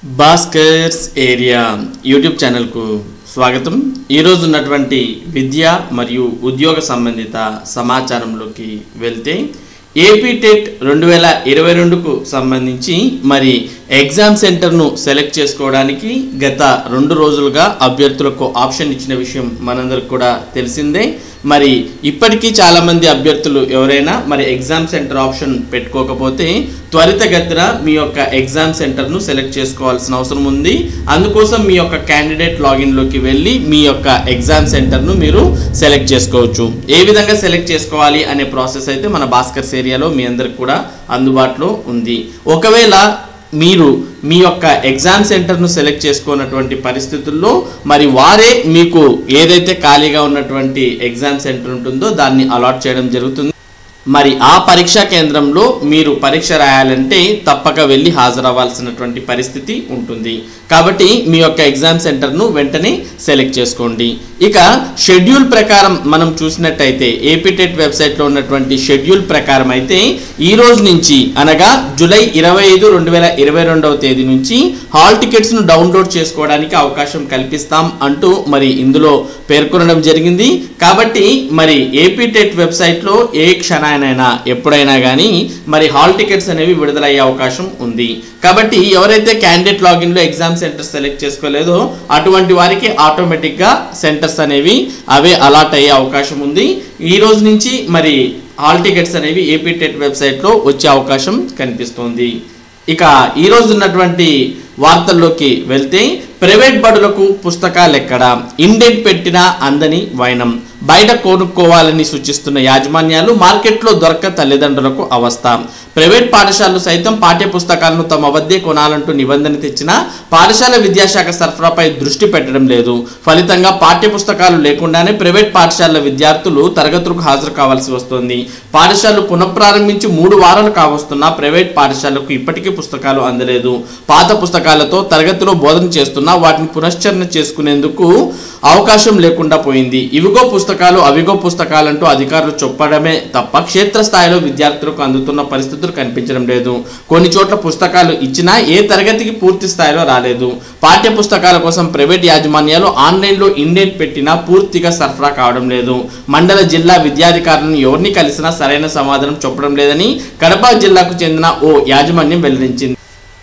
Bhaskar's area YouTube ఛానల్కు స్వాగతం ఈరోజు ఉన్నటువంటి విద్య మరియు ఉద్యోగ సంబంధిత సమాచారంలోకి వెళ్తే ఏపీ టెట్ రెండు వేల ఇరవై రెండుకు సంబంధించి మరి ఎగ్జామ్ సెంటర్ను సెలెక్ట్ చేసుకోవడానికి గత రెండు రోజులుగా అభ్యర్థులకు ఆప్షన్ ఇచ్చిన విషయం మనందరికి కూడా తెలిసిందే మరి ఇప్పటికీ చాలామంది అభ్యర్థులు ఎవరైనా మరి ఎగ్జామ్ సెంటర్ ఆప్షన్ పెట్టుకోకపోతే త్వరితగతిన మీ యొక్క ఎగ్జామ్ సెంటర్ను సెలెక్ట్ చేసుకోవాల్సిన అవసరం ఉంది అందుకోసం మీ యొక్క క్యాండిడేట్ లాగిన్లోకి వెళ్ళి మీ యొక్క ఎగ్జామ్ సెంటర్ను మీరు సెలెక్ట్ చేసుకోవచ్చు ఏ విధంగా సెలెక్ట్ చేసుకోవాలి అనే ప్రాసెస్ అయితే మన భాస్కర్స్ ఏరియాలో మీ అందరికి కూడా అందుబాటులో ఉంది ఒకవేళ మీరు మీ యొక్క ఎగ్జామ్ సెంటర్ను సెలెక్ట్ చేసుకున్నటువంటి పరిస్థితుల్లో మరి వారే మీకు ఏదైతే ఖాళీగా ఉన్నటువంటి ఎగ్జామ్ సెంటర్ ఉంటుందో దాన్ని అలాట్ చేయడం జరుగుతుంది మరి ఆ పరీక్షా కేంద్రంలో మీరు పరీక్ష రాయాలంటే తప్పక వెళ్ళి హాజరవ్వాల్సినటువంటి పరిస్థితి ఉంటుంది కాబట్టి మీ యొక్క ఎగ్జామ్ సెంటర్ను వెంటనే సెలెక్ట్ చేసుకోండి ఇక షెడ్యూల్ ప్రకారం మనం చూసినట్టయితే ఏపీటెట్ వెబ్సైట్లో ఉన్నటువంటి షెడ్యూల్ ప్రకారం అయితే ఈ రోజు నుంచి అనగా జూలై ఇరవై ఐదు రెండు వేల ఇరవై రెండవ తేదీ నుంచి హాల్ టికెట్స్ను డౌన్లోడ్ చేసుకోవడానికి అవకాశం కల్పిస్తాం అంటూ మరి ఇందులో పేర్కొనడం జరిగింది కాబట్టి మరి ఏపీటెట్ వెబ్సైట్లో ఏ క్షణానైనా ఎప్పుడైనా కానీ మరి హాల్ టికెట్స్ అనేవి విడుదలయ్యే అవకాశం ఉంది కాబట్టి ఎవరైతే క్యాండిడేట్ లాగిన్లో ఎగ్జామ్ సెంటర్ సెలెక్ట్ చేసుకోలేదో అటువంటి వారికి ఆటోమేటిక్గా సెంటర్స్ అనేవి అవే అలాట్ అయ్యే అవకాశం ఉంది ఈ రోజు నుంచి మరి హాల్ టికెట్స్ అనేవి ఏపీ టెట్ వెబ్సైట్లో వచ్చే అవకాశం కనిపిస్తోంది ఇక ఈ రోజు ఉన్నటువంటి వార్తల్లోకి వెళ్తే ప్రైవేట్ బడులకు పుస్తకాలు ఎక్కడ ఇండెంట్ పెట్టిన అందని వైనం బయట కొనుక్కోవాలని సూచిస్తున్న యాజమాన్యాలు మార్కెట్లో దొరక్క తల్లిదండ్రులకు అవస్థ ప్రైవేట్ పాఠశాలలు సైతం పాఠ్య పుస్తకాలను తమ వద్దే కొనాలంటూ నిబంధన తెచ్చినా పాఠశాల విద్యాశాఖ సరఫరాపై దృష్టి పెట్టడం లేదు ఫలితంగా పాఠ్య పుస్తకాలు లేకుండానే ప్రైవేట్ పాఠశాలల విద్యార్థులు తరగతులకు హాజరు కావాల్సి వస్తుంది పాఠశాలలు పునఃప్రారంభించి మూడు వారాలు కావస్తున్నా ప్రైవేట్ పాఠశాలకు ఇప్పటికీ పుస్తకాలు అందలేదు పాత పుస్తకాలతో తరగతిలో బోధన చేస్తున్నా వాటిని పునశ్చరణ చేసుకునేందుకు అవకాశం లేకుండా పోయింది ఇవిగో పుస్తకాలు అవిగో పుస్తకాలంటూ అధికారులు చెప్పడమే తప్ప క్షేత్రస్థాయిలో విద్యార్థులకు అందుతున్న పరిస్థితులు కనిపించడం లేదు కొన్ని చోట్ల పుస్తకాలు ఇచ్చినా ఏ తరగతికి పూర్తి స్థాయిలో రాలేదు పాఠ్య పుస్తకాల కోసం ప్రైవేట్ యాజమాన్యాలు ఆన్లైన్లో ఇండెంట్ పెట్టినా పూర్తిగా సరఫరా కావడం లేదు మండల జిల్లా విద్యాధికారులను ఎవరిని కలిసినా సరైన సమాధానం చెప్పడం లేదని కడప జిల్లాకు చెందిన ఓ యాజమాన్యం వెల్లడించింది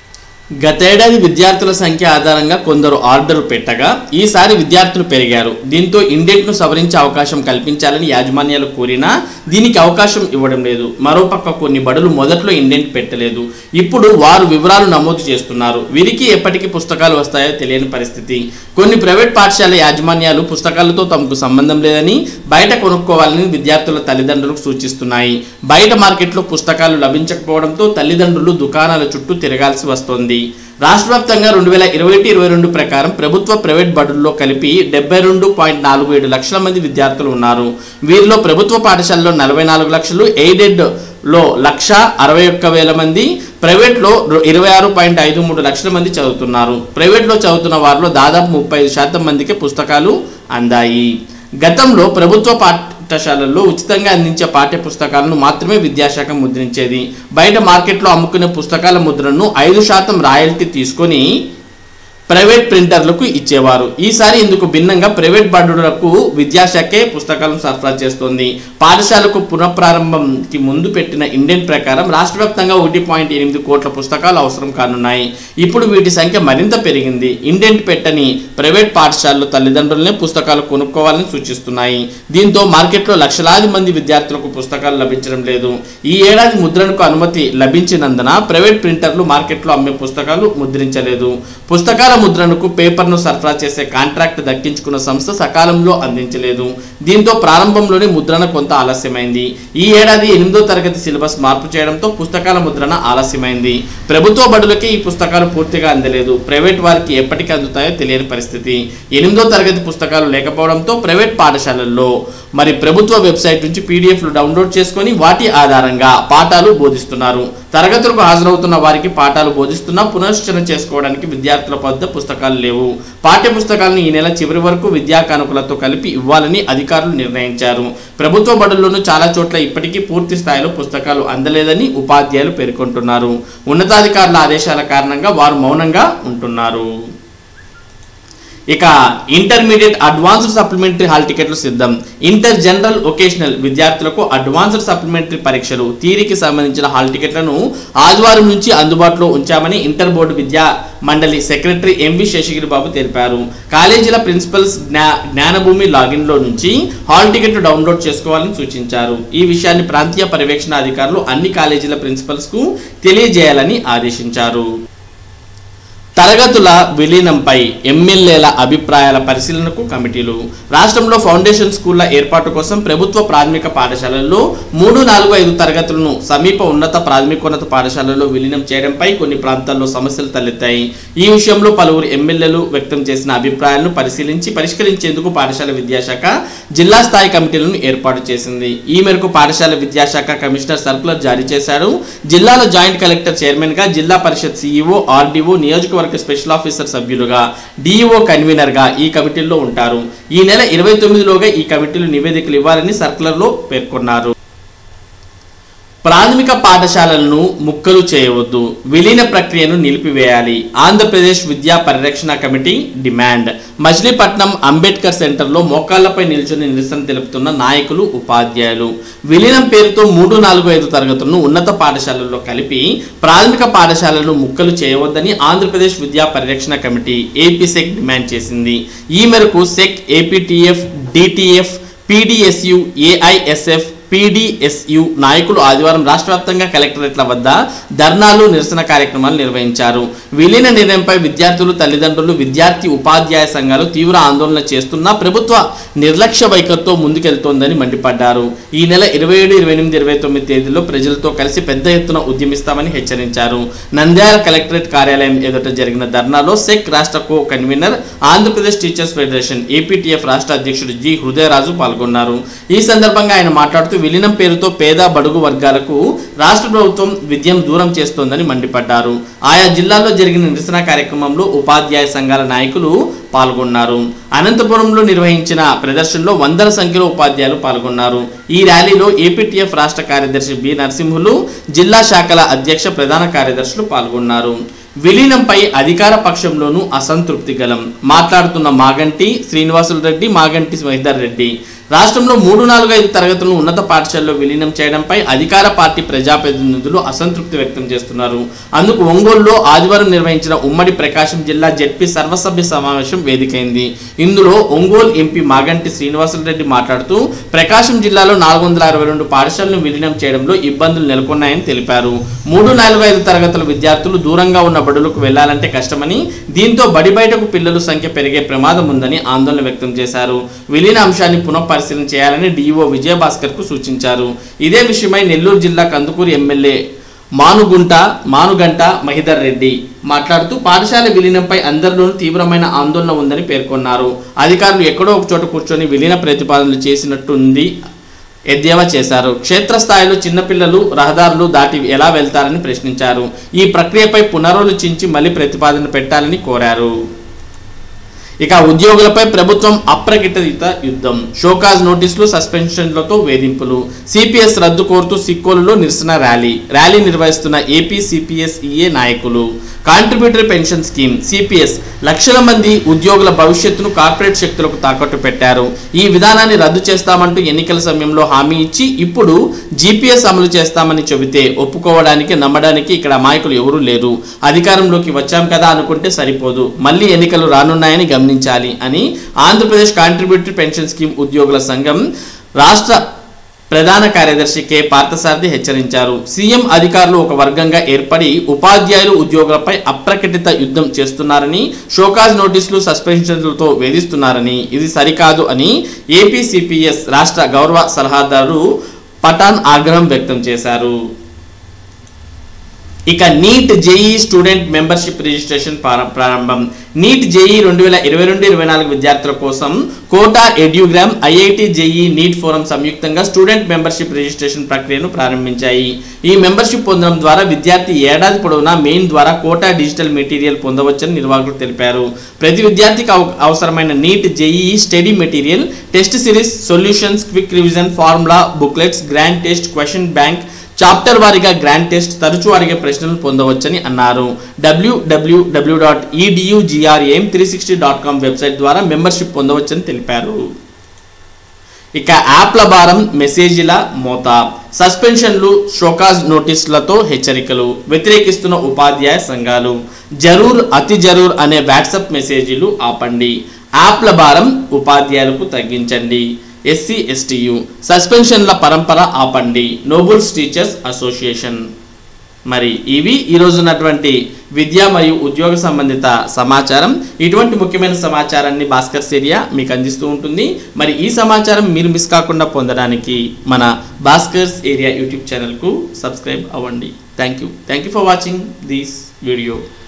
గతేడాది విద్యార్థుల సంఖ్య ఆధారంగా కొందరు ఆర్డర్ పెట్టగా ఈసారి విద్యార్థులు పెరిగారు దీంతో ఇండెంట్ను సవరించే అవకాశం కల్పించాలని యాజమాన్యాలు కోరినా దీనికి అవకాశం ఇవ్వడం లేదు మరోపక్క కొన్ని బడులు మొదట్లో ఇండెంట్ పెట్టలేదు ఇప్పుడు వారు వివరాలు నమోదు చేస్తున్నారు వీరికి ఎప్పటికీ పుస్తకాలు వస్తాయో తెలియని పరిస్థితి కొన్ని ప్రైవేట్ పాఠశాల యాజమాన్యాలు పుస్తకాలతో తమకు సంబంధం లేదని బయట కొనుక్కోవాలని విద్యార్థుల తల్లిదండ్రులకు సూచిస్తున్నాయి బయట మార్కెట్లో పుస్తకాలు లభించకపోవడంతో తల్లిదండ్రులు దుకాణాల చుట్టూ తిరగాల్సి వస్తోంది రాష్ట్ర వ్యాప్తంగా రెండు వేల ఇరవై ఒకటి ఇరవై రెండు ప్రకారం ప్రభుత్వ ప్రైవేట్ బడుల్లో కలిపి డెబ్బై రెండు పాయింట్ నాలుగు ఏడు లక్షల మంది విద్యార్థులు ఉన్నారు వీరిలో ప్రభుత్వ పాఠశాలలో నలభై నాలుగు లక్షలు ఎయిడెడ్ లో లక్ష అరవై ఒక్క వేల మంది ప్రైవేట్లో ఇరవై ఆరు పాయింట్ ఐదు మూడు లక్షల మంది చదువుతున్నారు ప్రైవేట్లో చదువుతున్న వారిలో దాదాపు ముప్పై ఐదు శాతం మందికి పుస్తకాలు అందాయి గతంలో ప్రభుత్వ పాఠశాలల్లో ఉచితంగా అందించే పాఠ్య పుస్తకాలను మాత్రమే విద్యాశాఖ ముద్రించేది బయట మార్కెట్లో అమ్ముకునే పుస్తకాల ముద్రను ఐదు శాతం రాయల్టీ తీసుకొని ప్రైవేట్ ప్రింటర్లకు ఇచ్చేవారు ఈసారి ఇందుకు భిన్నంగా ప్రైవేట్ బడులకు విద్యాశాఖే పుస్తకాలను సరఫరా చేస్తోంది పాఠశాలకు పునఃప్రారంభంకి ముందు పెట్టిన ఇండియన్ ప్రకారం రాష్ట్ర వ్యాప్తంగా ఒకటి పాయింట్ ఎనిమిది కోట్ల పుస్తకాలు అవసరం కానున్నాయి ఇప్పుడు వీటి సంఖ్య మరింత పెరిగింది ఇండెంట్ పెట్టని ప్రైవేట్ పాఠశాలలు తల్లిదండ్రులనే పుస్తకాలు కొనుక్కోవాలని సూచిస్తున్నాయి దీంతో మార్కెట్లో లక్షలాది మంది విద్యార్థులకు పుస్తకాలు లభించడం లేదు ఈ ఏడాది ముద్రణకు అనుమతి లభించినందున ప్రైవేట్ ప్రింటర్లు మార్కెట్లో అమ్మే పుస్తకాలు ముద్రించలేదు పుస్తకాల ముద్రణకు పేపర్ను సరఫరా చేసే కాంట్రాక్ట్ దక్కించుకున్న సంస్థ సకాలంలో అందించలేదు దీంతో ప్రారంభంలోనే ముద్రణ కొంత ఆలస్యమైంది ఈ ఏడాది ఎనిమిదో తరగతి సిలబస్ మార్పు చేయడంతో పుస్తకాల ముద్రణ ఆలస్యమైంది ప్రభుత్వ బడులకే ఈ పుస్తకాలు పూర్తిగా అందలేదు ప్రైవేట్ వారికి ఎప్పటికి అందుతాయో తెలియని పరిస్థితి ఎనిమిదో తరగతి పుస్తకాలు లేకపోవడంతో ప్రైవేట్ పాఠశాలల్లో మరి ప్రభుత్వ వెబ్సైట్ నుంచి పీడిఎఫ్లు డౌన్లోడ్ చేసుకొని వాటి ఆధారంగా పాఠాలు బోధిస్తున్నారు తరగతులకు హాజరవుతున్న వారికి పాఠాలు బోధిస్తున్నా పునశ్చరణ చేసుకోవడానికి విద్యార్థుల వద్ద పుస్తకాలు లేవు పాఠ్య పుస్తకాలను ఈ నెల చివరి వరకు విద్యా కానుకలతో కలిపి ఇవ్వాలని అధికారులు నిర్ణయించారు ప్రభుత్వ బడుల్లోనూ చాలా చోట్ల ఇప్పటికీ పూర్తి స్థాయిలో పుస్తకాలు అందలేదని ఉపాధ్యాయులు పేర్కొంటున్నారు ఉన్నతాధికారుల ఆదేశాల కారణంగా వారు మౌనంగా ఉంటున్నారు ఇక ఇంటర్మీడియట్ అడ్వాన్స్డ్ సప్లిమెంటరీ హాల్ టికెట్లు సిద్ధం ఇంటర్ జనరల్ ఒకేషనల్ విద్యార్థులకు అడ్వాన్స్డ్ సప్లిమెంటరీ పరీక్షలు థియరీకి సంబంధించిన హాల్ టికెట్లను ఆదివారం నుంచి అందుబాటులో ఉంచామని ఇంటర్ బోర్డు విద్యా మండలి సెక్రటరీ ఎంవి శేషగిరి బాబు తెలిపారు కాలేజీల ప్రిన్సిపల్స్ జ్ఞా జ్ఞానభూమి లాగిన్లో నుంచి హాల్ టికెట్ డౌన్లోడ్ చేసుకోవాలని సూచించారు ఈ విషయాన్ని ప్రాంతీయ పర్యవేక్షణ అధికారులు అన్ని కాలేజీల ప్రిన్సిపల్స్కు తెలియజేయాలని ఆదేశించారు తరగతుల విలీనంపై ఎమ్మెల్యేల అభిప్రాయాల పరిశీలనకు కమిటీలు రాష్ట్రంలో ఫౌండేషన్ స్కూళ్ల ఏర్పాటు కోసం ప్రభుత్వ ప్రాథమిక పాఠశాలల్లో మూడు నాలుగు ఐదు తరగతులను సమీప ఉన్నత ప్రాథమికోన్నత పాఠశాలల్లో విలీనం చేయడంపై కొన్ని ప్రాంతాల్లో సమస్యలు తలెత్తాయి ఈ విషయంలో పలువురు ఎమ్మెల్యేలు వ్యక్తం చేసిన అభిప్రాయాలను పరిశీలించి పరిష్కరించేందుకు పాఠశాల విద్యాశాఖ జిల్లా స్థాయి కమిటీలను ఏర్పాటు చేసింది ఈ మేరకు పాఠశాల విద్యాశాఖ కమిషనర్ సర్కులర్ జారీ చేశారు జిల్లాల జాయింట్ కలెక్టర్ చైర్మన్ గా జిల్లా పరిషత్ సీఈఓ ఆర్డీఓ నియోజకవర్గ స్పెషల్ ఆఫీసర్ సభ్యులుగా డీఈఓ కన్వీనర్ గా ఈ కమిటీల్లో ఉంటారు ఈ నెల ఇరవై తొమ్మిదిలోగా ఈ కమిటీలు నివేదికలు ఇవ్వాలని సర్కులర్లో పేర్కొన్నారు ప్రాథమిక పాఠశాలలను ముక్కలు చేయవద్దు విలీన ప్రక్రియను నిలిపివేయాలి ఆంధ్రప్రదేశ్ విద్యా పరిరక్షణ కమిటీ డిమాండ్ మచిలీపట్నం అంబేద్కర్ సెంటర్లో మోకాళ్లపై నిల్చొని నిరసన తెలుపుతున్న నాయకులు ఉపాధ్యాయులు విలీనం పేరుతో మూడు నాలుగు ఐదు తరగతులను ఉన్నత పాఠశాలల్లో కలిపి ప్రాథమిక పాఠశాలను ముక్కలు చేయవద్దని ఆంధ్రప్రదేశ్ విద్యా పరిరక్షణ కమిటీ ఏపీ సెక్ డిమాండ్ చేసింది ఈ మేరకు సెక్ APTF DTF PDSU AISF PDSU నాయకులు ఆదివారం రాష్ట్ర వ్యాప్తంగా కలెక్టరేట్ల వద్ద ధర్నాలు నిరసన కార్యక్రమాలు నిర్వహించారు విలీన నిర్ణయంపై విద్యార్థులు తల్లిదండ్రులు విద్యార్థి ఉపాధ్యాయ సంఘాలు తీవ్ర ఆందోళన చేస్తున్నా ప్రభుత్వ నిర్లక్ష్య వైఖరితో ముందుకెళ్తోందని మండిపడ్డారు ఈ నెల ఇరవై ఏడు ఇరవై ఎనిమిది ఇరవై తొమ్మిది తేదీల్లో ప్రజలతో కలిసి పెద్ద ఎత్తున ఉద్యమిస్తామని హెచ్చరించారు నంద్యాల కలెక్టరేట్ కార్యాలయం ఎదుట జరిగిన ధర్నాలో సెక్ రాష్ట్ర co convener Andhra Pradesh teachers federation APTF రాష్ట్ర అధ్యక్షుడు జి హృదయరాజు పాల్గొన్నారు ఈ సందర్భంగా ఆయన మాట్లాడుతూ విలీనం పేరుతో పేద బడుగు వర్గాలకు రాష్ట్ర ప్రభుత్వం విద్యను దూరం చేస్తోందని మండిపడ్డారు ఆయా జిల్లాల్లో జరిగిన నిరసన కార్యక్రమంలో ఉపాధ్యాయ సంఘాల నాయకులు పాల్గొన్నారు అనంతపురంలో నిర్వహించిన ప్రదర్శనలో వందల సంఖ్యలో ఉపాధ్యాయులు పాల్గొన్నారు ఈ ర్యాలీలో ఏపీటీఎఫ్ రాష్ట్ర కార్యదర్శి బి నరసింహులు జిల్లా శాఖల అధ్యక్ష ప్రధాన కార్యదర్శులు పాల్గొన్నారు విలీనంపై అధికార పక్షంలోనూ అసంతృప్తి గలం మాట్లాడుతున్న మాగంటి శ్రీనివాసులు రెడ్డి మాగంటి మహిదర్ రెడ్డి రాష్ట్రంలో మూడు నాలుగు ఐదు తరగతులను ఉన్నత పాఠశాలలో విలీనం చేయడంపై అధికార పార్టీ ప్రజాప్రతినిధులు అసంతృప్తి వ్యక్తం చేస్తున్నారు అందుకు ఒంగోలులో ఆదివారం నిర్వహించిన ఉమ్మడి ప్రకాశం జిల్లా జడ్పీ సర్వసభ్య సమావేశం వేదికైంది ఇందులో ఒంగోలు ఎంపీ మాగంటి శ్రీనివాసులరెడ్డి మాట్లాడుతూ ప్రకాశం జిల్లాలో నాలుగు వందల అరవై రెండు పాఠశాలను విలీనం చేయడంలో ఇబ్బందులు నెలకొన్నాయని తెలిపారు మూడు నాలుగు ఐదు తరగతుల విద్యార్థులు దూరంగా ఉన్న బడులకు వెళ్లాలంటే కష్టమని దీంతో బడి బయటకు పిల్లల సంఖ్య పెరిగే ప్రమాదం ఉందని ఆందోళన వ్యక్తం చేశారు విలీన అంశాన్ని పునఃపరిశీలన చేయాలని డీఈఓ విజయభాస్కర్ కు సూచించారు ఇదే విషయమై నెల్లూరు జిల్లా కందుకూరు ఎమ్మెల్యే మానుగుంట మానుగంట మహిదర్ రెడ్డి మాట్లాడుతూ పాఠశాల విలీనంపై అందరిలోనూ తీవ్రమైన ఆందోళన ఉందని పేర్కొన్నారు అధికారులు ఎక్కడో ఒక చోట కూర్చొని విలీన ప్రతిపాదనలు చేసినట్టుంది ఎద్దేవా చేశారు క్షేత్రస్థాయిలో చిన్నపిల్లలు రహదారులు దాటి ఎలా వెళ్తారని ప్రశ్నించారు ఈ ప్రక్రియపై పునరాలోచించి మళ్ళీ ప్రతిపాదన పెట్టాలని కోరారు ఇక ఉద్యోగులపై ప్రభుత్వం అప్రకటిత యుద్ధం షోకాజ్ నోటీసులు సస్పెన్షన్లతో వేధింపులు సిపిఎస్ రద్దు కోరుతూ సిక్కోలులో నిరసన ర్యాలీ ర్యాలీ నిర్వహిస్తున్న ఏపీ సిపిఎస్ ఈఏ నాయకులు కాంట్రిబ్యూటరీ పెన్షన్ స్కీమ్ సిపిఎస్ లక్షల మంది ఉద్యోగుల భవిష్యత్తును కార్పొరేట్ శక్తులకు తాకట్టు పెట్టారు ఈ విధానాన్ని రద్దు చేస్తామంటూ ఎన్నికల సమయంలో హామీ ఇచ్చి ఇప్పుడు జీపీఎస్ అమలు చేస్తామని చెబితే ఒప్పుకోవడానికి నమ్మడానికి ఇక్కడ అమాయకులు ఎవరూ లేరు అధికారంలోకి వచ్చాం కదా అనుకుంటే సరిపోదు మళ్ళీ ఎన్నికలు రానున్నాయని గమనించాలి అని ఆంధ్రప్రదేశ్ కాంట్రిబ్యూటరీ పెన్షన్ స్కీమ్ ఉద్యోగుల సంఘం రాష్ట్ర ప్రధాన కార్యదర్శి కె పార్థసారథి హెచ్చరించారు సీఎం అధికారులు ఒక వర్గంగా ఏర్పడి ఉపాధ్యాయులు ఉద్యోగులపై అప్రకటిత యుద్ధం చేస్తున్నారని షోకాజ్ నోటీసులు సస్పెన్షన్లతో వేధిస్తున్నారని ఇది సరికాదు అని ఏపీ సిపిఎస్ రాష్ట్ర గౌరవ సలహాదారు పఠాన్ ఆగ్రహం వ్యక్తం చేశారు ఇక NEET JEE student membership registration ప్రార- ప్రారంభం నీట్ జేఈ రెండు వేల ఇరవై రెండు ఇరవై నాలుగు విద్యార్థుల కోసం Kota Edugram IIT JEE NEET forum సంయుక్తంగా స్టూడెంట్ మెంబర్షిప్ రిజిస్ట్రేషన్ ప్రక్రియను ప్రారంభించాయి ఈ మెంబర్షిప్ పొందడం ద్వారా విద్యార్థి ఏడాది పొడవునా మెయిన్ ద్వారా కోటా డిజిటల్ మెటీరియల్ పొందవచ్చని నిర్వాహకులు తెలిపారు ప్రతి విద్యార్థికి అవ- అవసరమైన NEET JEE study material test series solutions quick revision formula booklets grand test question bank chapter వారీగా గ్రాండ్ టెస్ట్ తరచు వారీగా ప్రశ్నలు పొందవచ్చని అన్నారు WWW dot EDUGRAM three sixty dot com website ద్వారా మెంబర్షిప్ పొందవచ్చని తెలిపారు ఇక యాప్ల భారం మెసేజీల మోత సస్పెన్షన్లు షోకాజ్ నోటీసులతో హెచ్చరికలు వ్యతిరేకిస్తున్న ఉపాధ్యాయ సంఘాలు జరూర్ అతి జరూర్ అనే వాట్సాప్ మెసేజీలు ఆపండి యాప్ల భారం ఉపాధ్యాయులకు తగ్గించండి ఎస్సీ ఎస్టీయు సస్పెన్షన్ల పరంపర ఆపండి నోబుల్స్ టీచర్స్ అసోసియేషన్ మరి ఇవి ఈరోజు ఉన్నటువంటి విద్య మరియు ఉద్యోగ సంబంధిత సమాచారం ఇటువంటి ముఖ్యమైన సమాచారాన్ని భాస్కర్ ఏరియా మీకు అందిస్తూ ఉంటుంది మరి ఈ సమాచారం మీరు మిస్ కాకుండా పొందడానికి మన భాస్కర్స్ ఏరియా యూట్యూబ్ ఛానల్కు సబ్స్క్రైబ్ అవ్వండి thank you thank you for watching this video